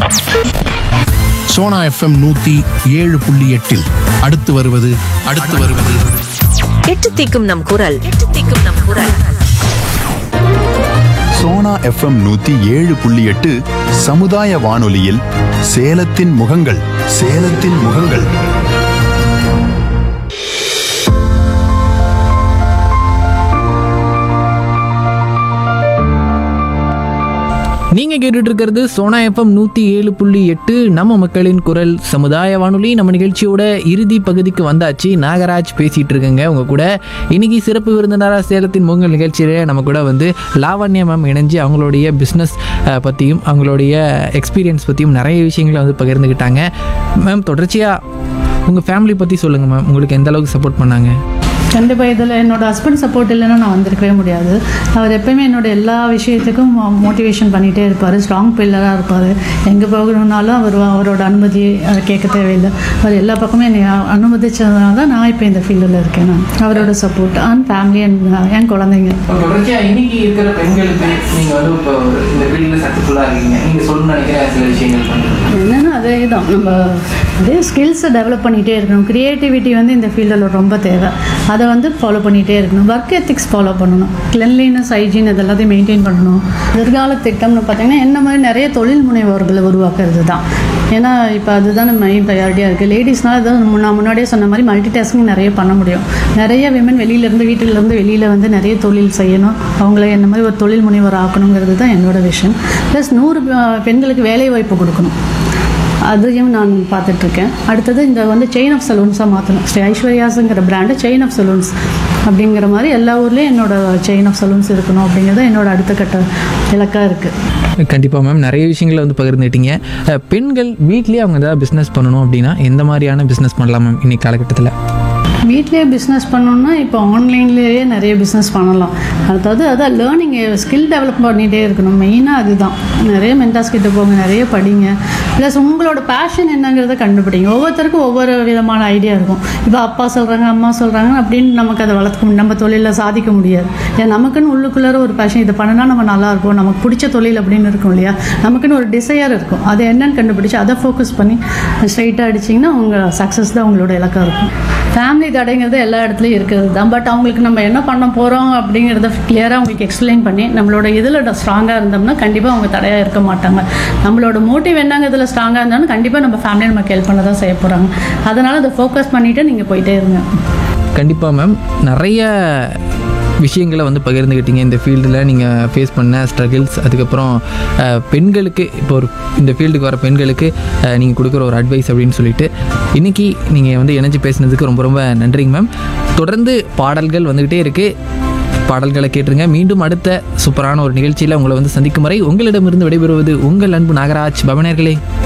Sona FM நூத்தி ஏழு புள்ளி எட்டில் அடுத்து வருவது அடுத்து வருவது எட்டு தீக்கும் நம் குரல் எட்டு தீக்கும் நம் குரல் சோனா எஃப்எம் நூத்தி ஏழு புள்ளி எட்டு சமுதாய வானொலியில் சேலத்தின் முகங்கள் சேலத்தின் முகங்கள் நீங்க கேட்டுட்டு இருக்கிறது சோனா எஃப்எம் நூத்தி ஏழு புள்ளி எட்டு நம்ம மக்களின் குரல் சமுதாய வானொலி நம்ம நிகழ்ச்சியோட இறுதி பகுதிக்கு வந்தாச்சு நாகராஜ் பேசிட்டு இருக்கேங்க உங்க கூட இன்னைக்கு சிறப்பு விருந்தினராக சேலத்தின் பொங்கல் நிகழ்ச்சியில நம்ம கூட வந்து லாவண்யா மேம் இணைஞ்சு அவங்களுடைய பிஸ்னஸ் பற்றியும் அவங்களுடைய எக்ஸ்பீரியன்ஸ் பற்றியும் நிறைய விஷயங்களை வந்து பகிர்ந்துக்கிட்டாங்க மேம் தொடர்ச்சியாக உங்கள் ஃபேமிலி பற்றி சொல்லுங்கள் மேம் உங்களுக்கு எந்த அளவுக்கு சப்போர்ட் பண்ணாங்க கண்டிப்பாக இதில் என்னோட ஹஸ்பண்ட் சப்போர்ட் இல்லைன்னா நான் வந்திருக்கவே முடியாது அவர் எப்பயுமே என்னோட எல்லா விஷயத்துக்கும் மோட்டிவேஷன் பண்ணிகிட்டே இருப்பார் ஸ்ட்ராங் பில்லராக இருப்பார் எங்கே போகணுன்னாலும் அவர் அவரோட அனுமதி அதை கேட்க தேவையில்லை அவர் எல்லா பக்கமும் என்னை அனுமதிச்சதுனால தான் நான் இப்போ இந்த ஃபீல்டில் இருக்கேன் நான் அவரோட சப்போர்ட் அண்ட் ஃபேமிலி அண்ட் என் குழந்தைங்க தொடர்ச்சியாக இன்னைக்கு இருக்கிற பெண்களுக்கு நீங்கள் வந்து இப்போ இந்த ஃபீல்டில் சக்ஸஸ்ஃபுல்லாக இருக்கீங்க நீங்கள் சொல்லணும்னு நினைக்கிற சில விஷயங்கள் பண்ணுங்க என்னன்னா அதே தான் நம்ம அதே ஸ்கில்ஸை டெவலப் பண்ணிகிட்டே இருக்கணும் க்ரியேட்டிவிட்டி வந்து இந்த ஃபீல்டில் ரொம்ப தேவை அதை வந்து ஃபாலோ பண்ணிகிட்டே இருக்கணும் ஒர்க் எத்திக்ஸ் ஃபாலோ பண்ணணும் கிளென்லினஸ் ஹைஜீன் இது எல்லாத்தையும் மெயின்டைன் பண்ணணும் எதிர்கால திட்டம்னு பார்த்தீங்கன்னா என்ன மாதிரி நிறைய தொழில் முனைவோர்களை உருவாக்குறது தான் ஏன்னா இப்போ அதுதான் மெயின் ப்ரையாரிட்டியாக இருக்குது லேடிஸ்னால் இதான் நான் முன்னாடியே சொன்ன மாதிரி மல்டி டாஸ்கிங் நிறைய பண்ண முடியும் நிறைய விமன் வெளியிலேருந்து வீட்டிலேருந்து வெளியில் வந்து நிறைய தொழில் செய்யணும் அவங்கள என்ன மாதிரி ஒரு தொழில் முனைவர் ஆக்கணுங்கிறது தான் என்னோட விஷயம் ப்ளஸ் நூறு அஹ், பெண்களுக்கு வேலை வாய்ப்பு கொடுக்கணும் அதையும் நான் பார்த்துட்ருக்கேன் அடுத்தது இந்த வந்து செயின் ஆஃப் சலூன்ஸாக மாற்றணும் ஸ்ரீ ஐஸ்வர்யாஸுங்கிற பிராண்டு செயின் ஆஃப் சலூன்ஸ் அப்படிங்கிற மாதிரி எல்லா ஊர்லேயும் என்னோட செயின் ஆஃப் சலூன்ஸ் இருக்கணும் அப்படிங்கிறது என்னோட அடுத்த கட்ட இலக்காக இருக்குது கண்டிப்பாக மேம் நிறைய விஷயங்களை வந்து பகிர்ந்துட்டீங்க அஹ், பெண்கள் வீட்லேயே அவங்க ஏதாவது பிஸ்னஸ் பண்ணணும் அப்படின்னா எந்த மாதிரியான பிஸ்னஸ் பண்ணலாம் மேம் இன்னைக்கு காலகட்டத்தில் வீட்லேயே பிஸ்னஸ் பண்ணணும்னா இப்போ ஆன்லைன்லேயே நிறைய பிஸ்னஸ் பண்ணலாம் அதாவது அதான் லேர்னிங் ஸ்கில் டெவலப் பண்ணிகிட்டே இருக்கணும் மெயினாக அதுதான் நிறைய மென்டாஸ் கிட்ட போங்க நிறைய படிங்க ப்ளஸ் உங்களோட பேஷன் என்னங்கிறத கண்டுபிடிங்க ஒவ்வொருத்தருக்கும் ஒவ்வொரு விதமான ஐடியா இருக்கும் இப்போ அப்பா சொல்கிறாங்க அம்மா சொல்கிறாங்க அப்படின்னு நமக்கு அதை வளர்த்துக்க முடியும் நம்ம தொழிலில் சாதிக்க முடியாது ஏன் நமக்குன்னு உள்ளுக்குள்ளார ஒரு பேஷன் இதை பண்ணினா நம்ம நல்லா இருக்கும் நமக்கு பிடிச்ச தொழில் அப்படின்னு இருக்கும் இல்லையா நமக்குன்னு ஒரு டிசையர் இருக்கும் அது என்னன்னு கண்டுபிடிச்சு அதை ஃபோக்கஸ் பண்ணி ஸ்ட்ரைட்டாக அடிச்சிங்கன்னா உங்கள் சக்ஸஸ் தான் உங்களோட இலக்காக இருக்கும் ஃபேமிலி தடைங்கிறது எல்லா இடத்துலையும் இருக்கிறது தான் பட் அவங்களுக்கு நம்ம என்ன பண்ண போகிறோம் அப்படிங்கிறத கிளியராக அவங்களுக்கு எக்ஸ்பிளைன் பண்ணி நம்மளோட இதில் ஸ்ட்ராங்காக இருந்தோம்னா கண்டிப்பாக அவங்க தடையாக இருக்க மாட்டாங்க நம்மளோட மோட்டிவ் என்னங்கிறதுல ஸ்ட்ராங்காக இருந்தாலும் கண்டிப்பாக நம்ம ஃபேமிலி நமக்கு ஹெல்ப் பண்ண தான் செய்ய போகிறாங்க அதனால் அதை ஃபோக்கஸ் பண்ணிவிட்டு நீங்கள் போயிட்டே இருங்க கண்டிப்பாக மேம் நிறைய விஷயங்களை வந்து பகிர்ந்துக்கிட்டீங்க இந்த ஃபீல்டில் நீங்கள் ஃபேஸ் பண்ண ஸ்ட்ரகிள்ஸ் அதுக்கப்புறம் அஹ், பெண்களுக்கு இப்போ ஒரு இந்த ஃபீல்டுக்கு வர பெண்களுக்கு நீங்கள் கொடுக்குற ஒரு அட்வைஸ் அப்படின்னு சொல்லிட்டு இன்றைக்கி நீங்கள் வந்து இணைஞ்சு பேசுனதுக்கு ரொம்ப ரொம்ப நன்றிங்க மேம் தொடர்ந்து பாடல்கள் வந்துக்கிட்டே இருக்குது பாடல்களை கேட்டுருங்க மீண்டும் அடுத்த சூப்பரான ஒரு நிகழ்ச்சியில் உங்களை வந்து சந்திக்கும் வரை உங்களிடமிருந்து விடைபெறுவது உங்கள் அன்பு நாகராஜ் பவனர்களே